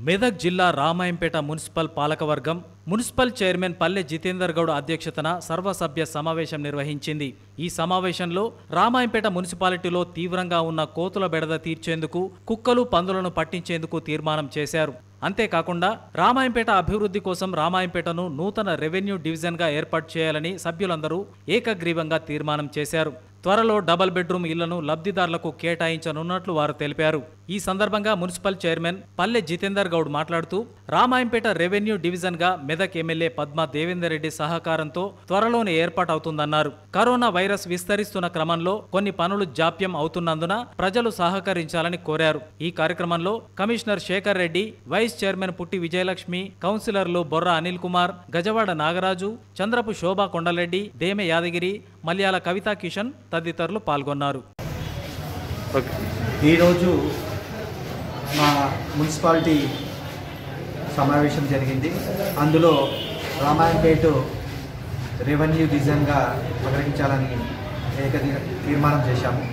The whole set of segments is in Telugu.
మెదక్ జిల్లా రామాయంపేట మున్సిపల్ పాలకవర్గం మున్సిపల్ చైర్మన్ పల్లె జితేందర్ గౌడ్ అధ్యక్షతన సర్వసభ్య సమావేశం నిర్వహించింది ఈ సమావేశంలో రామాయంపేట మున్సిపాలిటీలో తీవ్రంగా ఉన్న కోతుల బెడద తీర్చేందుకు కుక్కలు పందులను పట్టించేందుకు తీర్మానం చేశారు అంతేకాకుండా రామాయంపేట అభివృద్ధి కోసం రామాయంపేటను నూతన రెవెన్యూ డివిజన్గా ఏర్పాటు చేయాలని సభ్యులందరూ ఏకగ్రీవంగా తీర్మానం చేశారు త్వరలో డబుల్ బెడ్రూమ్ ఇళ్లను లబ్ధిదారులకు కేటాయించనున్నట్లు వారు తెలిపారు ఈ సందర్భంగా మున్సిపల్ చైర్మన్ పల్లె జితేందర్ గౌడ్ మాట్లాడుతూ రామాయంపేట రెవెన్యూ డివిజన్ గా మెదక్ ఎమ్మెల్యే పద్మా దేవేందర్ రెడ్డి సహకారంతో త్వరలోనే ఏర్పాటవుతుందన్నారు కరోనా వైరస్ విస్తరిస్తున్న క్రమంలో కొన్ని పనులు జాప్యం అవుతున్నందున ప్రజలు సహకరించాలని కోరారు ఈ కార్యక్రమంలో commissioner Shekar Reddy vice chairman Putti Vijayalakshmi కౌన్సిలర్లు బొర్ర అనిల్ కుమార్ గజవాడ నాగరాజు చంద్రపు శోభా కొండలరెడ్డి దేమె యాదగిరి మల్యాల కవితా కిషన్ తదితరులు పాల్గొన్నారు ఈరోజు మా మున్సిపాలిటీ సమావేశం జరిగింది అందులో రామాయంపేట రెవెన్యూ డివిజన్గా ప్రకటించాలని ఏక తీర్మానం చేశాము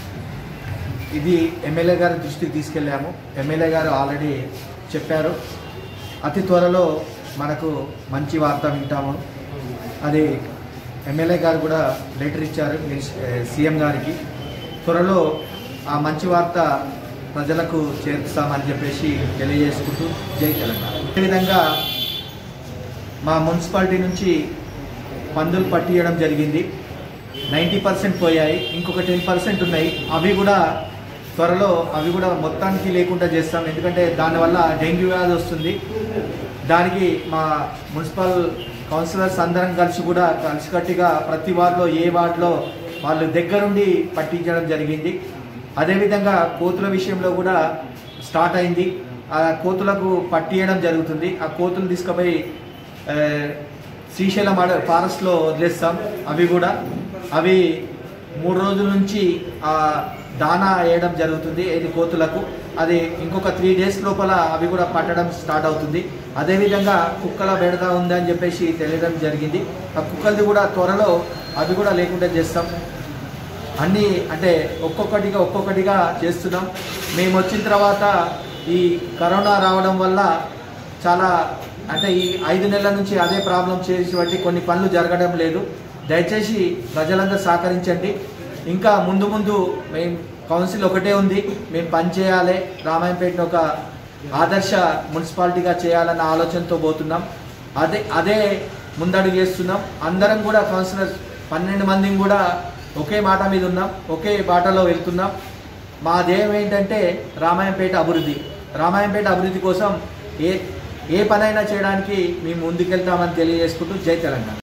ఇది ఎమ్మెల్యే గారి దృష్టికి తీసుకెళ్ళాము ఎమ్మెల్యే గారు ఆల్రెడీ చెప్పారు అతి త్వరలో మనకు మంచి వార్త వింటాము అది ఎమ్మెల్యే గారు కూడా లెటర్ ఇచ్చారు మినిస్- ఏ, సీఎం గారికి త్వరలో ఆ మంచి వార్త ప్రజలకు చేర్చుతామని చెప్పేసి తెలియజేసుకుంటూ జై తెలంగాణ అదేవిధంగా మా మున్సిపాలిటీ నుంచి పందులు పట్టియడం జరిగింది నైంటీ పర్సెంట్ పోయాయి ఇంకొక టెన్ పర్సెంట్ ఉన్నాయి అవి కూడా త్వరలో అవి కూడా మొత్తానికి లేకుండా చేస్తాం ఎందుకంటే దానివల్ల డెంగ్యూ వ్యాధి వస్తుంది దానికి మా మున్సిపల్ కౌన్సిలర్స్ అందరం కలిసి కూడా కలిసికట్టుగా ప్రతి వార్డులో ఏ వార్డులో వాళ్ళు దగ్గరుండి పట్టించడం జరిగింది అదేవిధంగా కోతుల విషయంలో కూడా స్టార్ట్ అయింది ఆ కోతులకు పట్టియడం జరుగుతుంది ఆ కోతులు తీసుకుపోయి ఆ, శ్రీశైలం అడ ఫారెస్ట్లో వదిలేస్తాం అవి కూడా అవి మూడు రోజుల నుంచి ఆ దానా వేయడం జరుగుతుంది ఇది కోతులకు అది ఇంకొక త్రీ డేస్ లోపల అవి కూడా పట్టడం స్టార్ట్ అవుతుంది అదేవిధంగా కుక్కల బెడద ఉందని చెప్పేసి తెలియడం జరిగింది ఆ కుక్కలది కూడా త్వరలో అవి కూడా లేకుండా చేస్తాం అన్నీ అంటే ఒక్కొక్కటిగా ఒక్కొక్కటిగా చేస్తున్నాం మేము వచ్చిన తర్వాత ఈ కరోనా రావడం వల్ల చాలా అంటే ఈ ఐదు నెలల నుంచి అదే ప్రాబ్లం చేసేటువంటి కొన్ని పనులు జరగడం లేదు దయచేసి ప్రజలందరూ సహకరించండి ఇంకా ముందు ముందు మేము కౌన్సిల్ ఒకటే ఉంది మేము పని చేయాలి రామాయంపేటను ఒక ఆదర్శ మున్సిపాలిటీగా చేయాలన్న ఆలోచనతో పోతున్నాం అదే అదే ముందడుగు చేస్తున్నాం అందరం కూడా కౌన్సిలర్ పన్నెండు మందిని కూడా ఒకే మాట మీద ఉన్నాం ఒకే బాటలో వెళ్తున్నాం మా ధ్యేయం ఏంటంటే రామాయంపేట అభివృద్ధి రామాయంపేట అభివృద్ధి కోసం ఏ ఏ పనైనా చేయడానికి మేము ముందుకెళ్తామని తెలియజేసుకుంటూ జై తెలంగాణ